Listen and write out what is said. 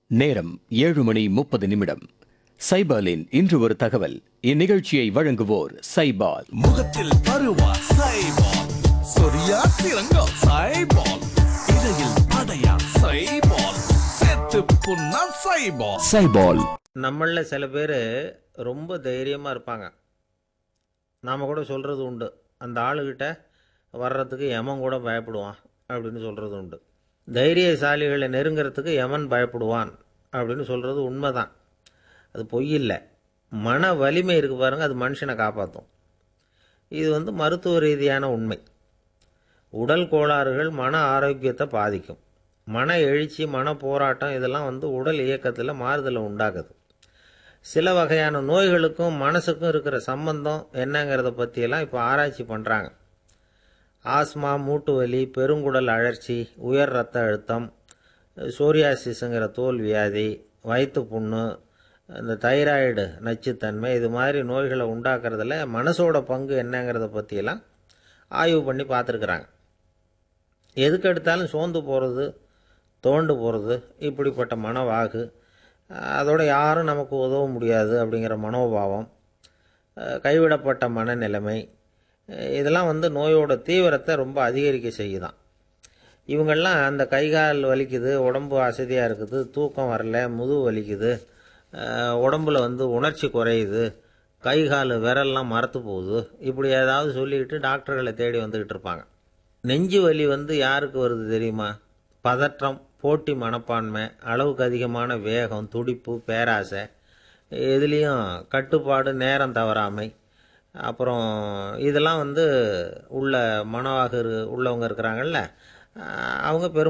நேரம் ஏழு மணி முப்பது நிமிடம் சைபாலின் இன்று ஒரு தகவல் இந்நிகழ்ச்சியை வழங்குவோர் சைபால் முகத்தில் பருவா சைபால் சொரியா சிறங்கோ சைபால் இடையில் அடையா சைபால் சேர்த்து புண்ணா சைபால் சைபால் நம்மளில் சில பேர் ரொம்ப தைரியமாக இருப்பாங்க நாம் கூட சொல்கிறது உண்டு அந்த ஆளுகிட்ட வர்றதுக்கு யமன் கூட பயப்படுவான் அப்படின்னு சொல்கிறது உண்டு தைரியசாலிகளை நெருங்கிறதுக்கு யமன் பயப்படுவான் அப்படின்னு சொல்கிறது உண்மைதான் அது பொய் இல்லை மன வலிமை இருக்கு பாருங்கள் அது மனுஷனை காப்பாற்றும் இது வந்து மருத்துவ ரீதியான உண்மை உடல் கோளாறுகள் மன ஆரோக்கியத்தை பாதிக்கும் மன எழுச்சி மன போராட்டம் இதெல்லாம் வந்து உடல் இயக்கத்தில் மாறுதலை உண்டாக்குது சில வகையான நோய்களுக்கும் மனசுக்கும் இருக்கிற சம்பந்தம் என்னங்கிறத பற்றியெல்லாம் இப்போ ஆராய்ச்சி பண்ணுறாங்க ஆஸ்மா மூட்டு வலி பெருங்குடல் அழற்சி உயர் ரத்த அழுத்தம் சோரியாசிஸுங்கிற தோல் வியாதி வயிற்று புண்ணு இந்த தைராய்டு நச்சுத்தன்மை இது மாதிரி நோய்களை உண்டாக்குறதுல மனசோட பங்கு என்னங்கிறத பற்றியெல்லாம் ஆய்வு பண்ணி பார்த்துருக்குறாங்க எதுக்கு எடுத்தாலும் சோர்ந்து போகிறது தோண்டு போகிறது இப்படிப்பட்ட மனவாகு அதோட யாரும் நமக்கு உதவ முடியாது அப்படிங்கிற மனோபாவம் அஹ் கைவிடப்பட்ட மனநிலைமை அஹ் இதெல்லாம் வந்து நோயோட தீவிரத்தை ரொம்ப அதிகரிக்க செய்யுதான் இவங்கெல்லாம் அந்த கை கால் வலிக்குது உடம்பு அசதியாக இருக்குது தூக்கம் வரல முதுகு வலிக்குது அஹ் உடம்புல வந்து உணர்ச்சி குறையுது கை கால் விரல்லாம் மரத்து போகுது இப்படி ஏதாவது சொல்லிக்கிட்டு டாக்டர்களை தேடி வந்துக்கிட்டு இருப்பாங்க நெஞ்சு வலி வந்து யாருக்கு வருது தெரியுமா பதற்றம் போட்டி மனப்பான்மை அளவுக்கு அதிகமான வேகம் துடிப்பு பேராசை இதுலேயும் கட்டுப்பாடு நேரம் தவறாமை அப்புறம் இதெல்லாம் வந்து உள்ள மனவாக இரு- உள்ளவங்க இருக்கிறாங்கல்ல அஹ் அவங்க பெரும்